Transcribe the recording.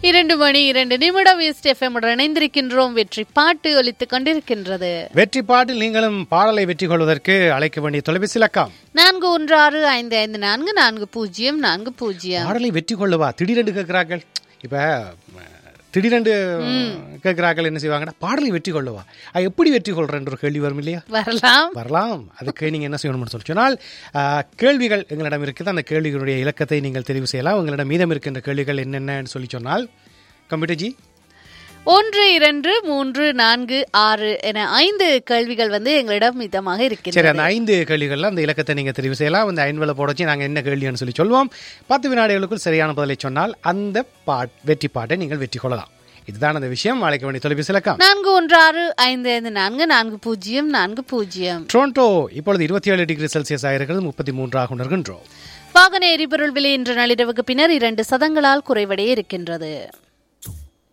இரண்டு மணி இரண்டு நிமிடம் ஈஸ்ட் எஃப்எம் இணைந்திருக்கின்றோம் வெற்றி பாட்டு ஒலித்துக் கொண்டிருக்கின்றது வெற்றி பாட்டில் நீங்களும் பாடலை வெற்றி கொள்வதற்கு அழைக்க வேண்டிய தொலைபேசி இலக்கம் நான்கு ஒன்று ஆறு ஐந்து ஐந்து நான்கு நான்கு பூஜ்ஜியம் நான்கு பூஜ்ஜியம் பாடலை வெற்றி கொள்ளுவா திடீரென்று கேட்கிறார்கள் இப்ப அஹ், திடீரென்று கேட்கிறார்கள் என்ன செய்வாங்கன்னா பாடலை வெற்றி கொள்ளுவா அது எப்படி வெற்றி கொள்றேன்ற ஒரு கேள்வி வரும் இல்லையா வரலாம் வரலாம் அதுக்கு நீங்கள் என்ன செய்யணும்னு சொல்லி சொன்னால் ஆஹ், கேள்விகள் எங்களிடம் இருக்குது அந்த கேள்விகளுடைய இலக்கத்தை நீங்கள் தெரிவு செய்யலாம் உங்களிடம் மீதம் இருக்கின்ற கேள்விகள் என்னென்னு சொல்லி சொன்னால் கம்ப்யூட்டர் ஜி ஒன்று இரண்டு மூன்று நான்கு ஆறு என ஐந்து கேள்விகள் வந்து எங்களிடம் மிதமாக சரி இருக்கின்றன அந்த ஐந்து கேள்விகள்ல அந்த இலக்கத்தை நீங்கள் தெரிவு செய்யலாம் அந்த ஐன்பல போடச்சு நாங்கள் என்ன கேள்வின்னு சொல்லி சொல்லுவோம் பத்து வினாடிகளுக்குள் சரியான பதிலை சொன்னால் அந்த பாட் வெற்றி பாட்டை நீங்கள் வெற்றி கொள்ளலாம் இதுதான் அந்த விஷயம் அழைக்க வேண்டிய தொலைபேசி இலக்கம் நான்கு ஒன்று ஆறு ஐந்து ஐந்து நான்கு நான்கு பூஜ்ஜியம் நான்கு பூஜ்ஜியம் டொரண்டோ இப்பொழுது இருபத்தி ஏழு டிகிரி செல்சியஸ் ஆகிறது முப்பத்தி மூன்றாக உணர்கின்றோம் வாகன எரிபொருள் விலை இன்று நள்ளிரவுக்கு பின்னர் இரண்டு சதங்களால் குறைவடைய இருக்கின்றது